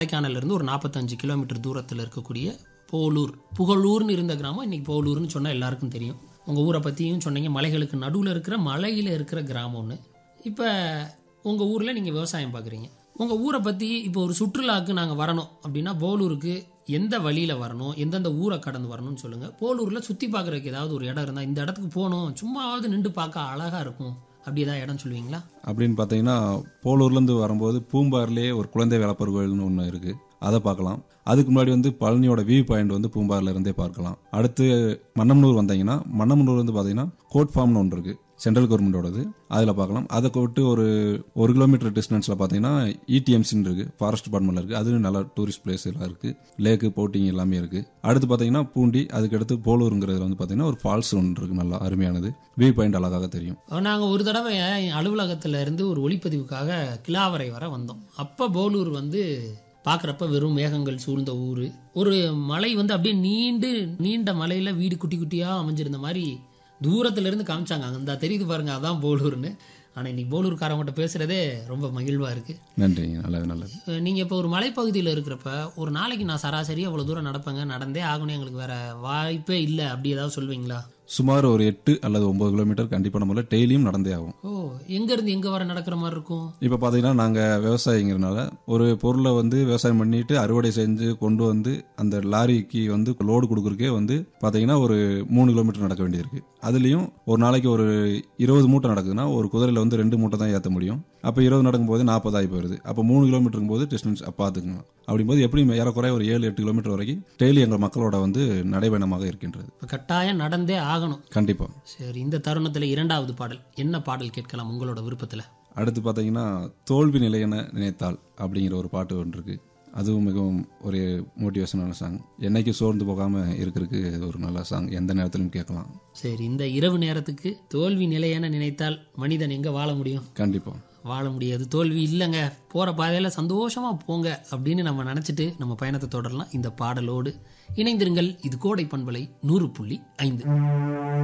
கொடைக்கானல்ல இருந்து ஒரு நாற்பத்தஞ்சு கிலோமீட்டர் தூரத்தில் இருக்கக்கூடிய போலூர் புகழூர்னு இருந்த கிராமம் இன்னைக்கு போலூர்னு சொன்னால் எல்லாருக்கும் தெரியும் உங்கள் ஊரை பற்றியும் சொன்னீங்க மலைகளுக்கு நடுவில் இருக்கிற மலையில் இருக்கிற கிராமம்னு இப்போ உங்கள் ஊரில் நீங்கள் விவசாயம் பார்க்குறீங்க உங்கள் ஊரை பற்றி இப்போ ஒரு சுற்றுலாவுக்கு நாங்கள் வரணும் அப்படின்னா போலூருக்கு எந்த வழியில் வரணும் எந்தெந்த ஊரை கடந்து வரணும்னு சொல்லுங்கள் போலூரில் சுற்றி பார்க்குறதுக்கு ஏதாவது ஒரு இடம் இருந்தால் இந்த இடத்துக்கு போகணும் சும்மாவது நின்று பார்க்க அழகாக இருக்கும் அப்படி ஏதாவது இடம் சொல்லுவீங்களா அப்படின்னு பார்த்தீங்கன்னா போலூர்லேருந்து வரும்போது பூம்பார்லேயே ஒரு குழந்தை வேலப்பர் கோயில்னு ஒன்று இருக்குது அதை பார்க்கலாம் அதுக்கு முன்னாடி வந்து பழனியோட வியூ பாயிண்ட் வந்து பூம்பாரில் இருந்தே பார்க்கலாம் அடுத்து மன்னமனூர் வந்தீங்கன்னா மன்னமனூர் வந்து பார்த்தீங்கன்னா கோட் ஃபார்ம்னு ஒன்று இருக்குது சென்ட்ரல் கவர்மெண்டோடது அதில் பார்க்கலாம் அதை விட்டு ஒரு ஒரு கிலோமீட்டர் டிஸ்டன்ஸில் பார்த்தீங்கன்னா இடிஎம்சின்னு இருக்குது ஃபாரஸ்ட் டிபார்ட்மெண்ட்டில் இருக்குது அது நல்ல டூரிஸ்ட் பிளேஸ் எல்லாம் இருக்குது லேக்கு போட்டிங் எல்லாமே இருக்குது அடுத்து பார்த்தீங்கன்னா பூண்டி அதுக்கடுத்து போலூருங்கிறதுல வந்து பார்த்தீங்கன்னா ஒரு ஃபால்ஸ் ஒன்று இருக்குது நல்லா அருமையானது வியூ பாயிண்ட் அழகாக தெரியும் நாங்கள் ஒரு தடவை அலுவலகத்தில் இருந்து ஒரு ஒளிப்பதிவுக்காக கிலாவரை வர வந்தோம் அப்போ போலூர் வந்து பார்க்குறப்ப வெறும் மேகங்கள் சூழ்ந்த ஊர் ஒரு மலை வந்து அப்படியே நீண்டு நீண்ட மலையில் வீடு குட்டி குட்டியாக அமைஞ்சிருந்த மாதிரி தூரத்துல இருந்து காமிச்சாங்க அந்த தெரியுது பாருங்க அதான் போலூர்னு ஆனால் இன்னைக்கு போலூர்காரவங்கள்ட்ட பேசுகிறதே ரொம்ப மகிழ்வாக இருக்குது நன்றிங்க நல்லது நல்லது நீங்கள் இப்போ ஒரு மலைப்பகுதியில் இருக்கிறப்ப ஒரு நாளைக்கு நான் சராசரியாக அவ்வளோ தூரம் நடப்பேங்க நடந்தே ஆகணும் எங்களுக்கு வேற வாய்ப்பே இல்லை அப்படி ஏதாவது சொல்வீங்களா சுமார் ஒரு எட்டு அல்லது ஒன்பது கிலோமீட்டர் கண்டிப்பாக நம்மள டெய்லியும் நடந்தே ஆகும் ஓ எங்கேருந்து எங்கே வர நடக்கிற மாதிரி இருக்கும் இப்போ பார்த்தீங்கன்னா நாங்கள் விவசாயிங்கிறனால ஒரு பொருளை வந்து விவசாயம் பண்ணிட்டு அறுவடை செஞ்சு கொண்டு வந்து அந்த லாரிக்கு வந்து லோடு கொடுக்குறக்கே வந்து பார்த்தீங்கன்னா ஒரு மூணு கிலோமீட்டர் நடக்க வேண்டியிருக்கு அதுலேயும் ஒரு நாளைக்கு ஒரு இருபது மூட்டை நடக்குதுன்னா ஒரு குதிரையில் வந்து ரெண்டு மூட்டை தான் ஏற்ற முடியும் அப்போ இருபது நடக்கும்போது நாற்பதாகி போயிடுது அப்போ மூணு கிலோமீட்டருக்கும் போது டிஸ்டன்ஸ் பார்த்துக்கணும் அப்படிங்கும்போது எப்படி ஏறக்குறைய ஒரு ஏழு எட்டு கிலோமீட்டர் வரைக்கும் டெய்லி எங்கள் மக்களோட வந்து நடைபயணமாக இருக்கின்றது இப்போ கட்டாயம் நடந்தே ஆகணும் கண்டிப்பாக சரி இந்த தருணத்தில் இரண்டாவது பாடல் என்ன பாடல் கேட்கலாம் உங்களோட விருப்பத்தில் அடுத்து பார்த்தீங்கன்னா தோல்வி நிலையென நினைத்தால் அப்படிங்கிற ஒரு பாட்டு ஒன்று இருக்கு அதுவும் மிகவும் ஒரு மோட்டிவேஷனான சாங் என்னைக்கு சோர்ந்து போகாம இருக்கிறதுக்கு இது ஒரு நல்ல சாங் எந்த நேரத்திலும் கேட்கலாம் சரி இந்த இரவு நேரத்துக்கு தோல்வி நிலையென நினைத்தால் மனிதன் எங்கே வாழ முடியும் கண்டிப்பா வாழ முடியாது தோல்வி இல்லைங்க போகிற பாதையில் சந்தோஷமாக போங்க அப்படின்னு நம்ம நினச்சிட்டு நம்ம பயணத்தை தொடரலாம் இந்த பாடலோடு இணைந்திருங்கள் இது கோடை பண்பலை நூறு புள்ளி ஐந்து